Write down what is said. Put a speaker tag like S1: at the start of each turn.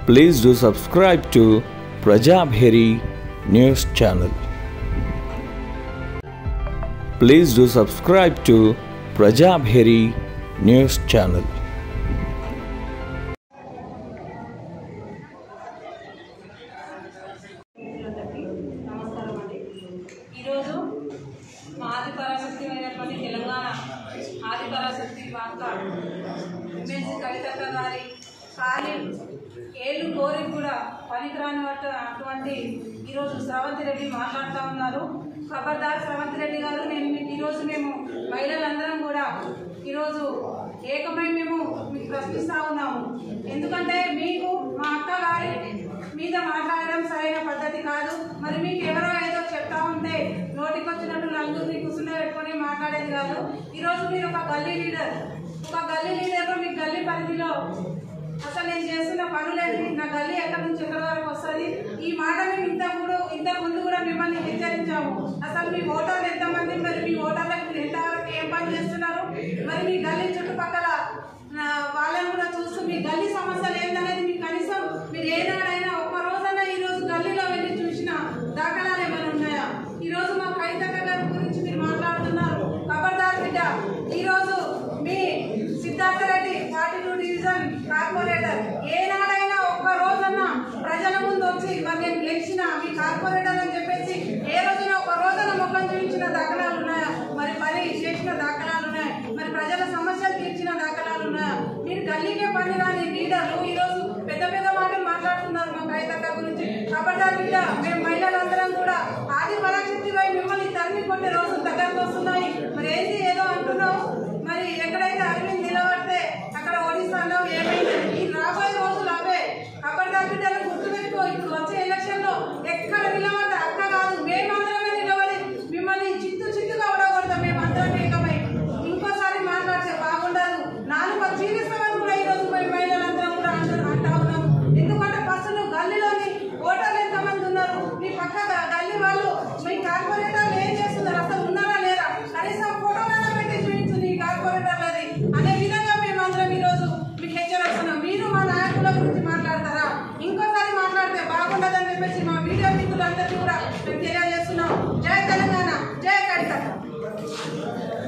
S1: Please do subscribe to Prajabheri News channel. Please do subscribe to Prajabheri News channel.
S2: మిత్రులందరికీ నమస్కారం అండి ఈరోజు మా ఆది పరాశక్తి అయినటువంటి తెలంగాణ ఆది పరాశక్తి వార్త ఎమ్మెల్సీ కవితక్క గారి ఖాళీ ఏళ్ళు కోరి కూడా పనికిరాని వాటి అటువంటి ఈరోజు స్రవంతి రెడ్డి మాట్లాడుతూ ఉన్నారు ఖబర్దార్ స్రవంతి రెడ్డి గారు నేను మీకు ఈరోజు మేము మహిళలందరం కూడా ఈరోజు ఏకమై మేము మీకు ప్రశ్నిస్తూ ఉన్నాము ఎందుకంటే మీకు మా అక్క గారి మీద మాట్లాడడం సరైన పద్ధతి కాదు మరి మీకు ఎవరో ఏదో చెప్తా ఉంటే నోటికి వచ్చినట్టు నలుగురిని కూర్చుండే పెట్టుకొని మాట్లాడేది కాదు ఈరోజు మీరు ఒక గల్లీ లీడర్ ఒక గల్లీ లీడర్ మీ గల్లీ పరిధిలో అసలు నేను చేస్తున్న పనులేంటి నా గల్లీ ఎక్కడి నుంచి ఎక్కడి వరకు వస్తుంది ఈ మాట మేము ఇంత కూడా ఇంత ముందు కూడా మిమ్మల్ని హెచ్చరించాము అసలు మీ ఓటర్లు ఎంతమంది మరి మీ ఓటర్లకు మీరు ఎంతవరకు ఏం పని చేస్తున్నారు మరి మీ గల్లీ చుట్టుపక్కల ఆ, వాళ్ళని కూడా చూస్తూ మీ గల్లీ సమస్యలు ఏందనేది మీకు కనీసం మీరు ఏనాడైనా ఒక్క రోజైనా ఈ రోజు గల్లీలో వెళ్ళి చూసిన దాఖలాలు ఏమైనా ఉన్నాయా ఈ రోజు మా కవితక్క గారి గురించి మీరు మాట్లాడుతున్నారు ఖబర్దార్ బిడ్డ ఈ రోజు మీ Siddhartha Reddy forty two division corporator ఏనాడైనా ఒక్క రోజన్నా ప్రజల ముందు వచ్చి మరి నేను గెలిచిన మీ కార్పొరేటర్ అని చెప్పేసి ఏ రోజున ఒక రోజున ముఖం చూపించిన దాఖలాలు ఉన్నాయా మరి పని చేసిన దాఖలాలు ఉన్నాయా మరి ప్రజల సమస్యలు తీర్చిన దాఖలాలు ఉన్నాయా మీరు గల్లీకే పని రాని లీడర్లు ఈ రోజు పెద్ద పెద్ద మాటలు మాట్లాడుతున్నారు మా కవితక్క గురించి కాబట్టి బిడ్డ మేము మహిళలందరం కూడా ఆది పరాశక్తిపై మిమ్మల్ని తరిమి కొట్టే రోజులు దగ్గరకు వస్తున్నాయి మరి ఏంది ఏదో అంటున్నావు మరి ఎక్కడైతే అరవింద్ నిలబడితే అక్కడ ఒడిశాలో ఏమైంది ఈ రాబోయే రోజులు అవే ఖబర్దార్ బిడ్డలు గుర్తుపెట్టుకో ఇప్పుడు వచ్చే ఎలక్షన్ లో ఎక్కడ నిలబడ్డ అక్క కాదు మేమందరమే నిలబడి మిమ్మల్ని చిత్తు చిత్తుగా ఉండకూడదు మేమందరం ఏకమై ఇంకోసారి మాట్లాడితే బాగుండదు నాలుగు జీవిస్తామని కూడా ఈ రోజు మేము మహిళలందరం కూడా అంటూ అంటా ఉన్నాం ఎందుకంటే ఫస్ట్ నువ్వు గల్లీలోని ఓటర్లు ఎంతమంది ఉన్నారు మీ పక్క గ- గల్లీ వాళ్ళు మీ కార్పొరేటర్లు ఏం చేస్తున్నారు అసలు ఉన్నారా లేరా కనీసం ఫోటోలైనా పెట్టి చూపించు నీ కార్పొరేటర్లది అనే విధంగా మేమందరం ఈ రోజు మీకు హెచ్చరిస్తున్నాం మీరు మా నాయకుల గురించి మాట్లాడతారా ఇంకోసారి మాట్లాడితే బాగుండదని చెప్పేసి మా మీడియా మిత్రులందరికీ కూడా మేము తెలియజేస్తున్నాం జై తెలంగాణ జై కడికట్ట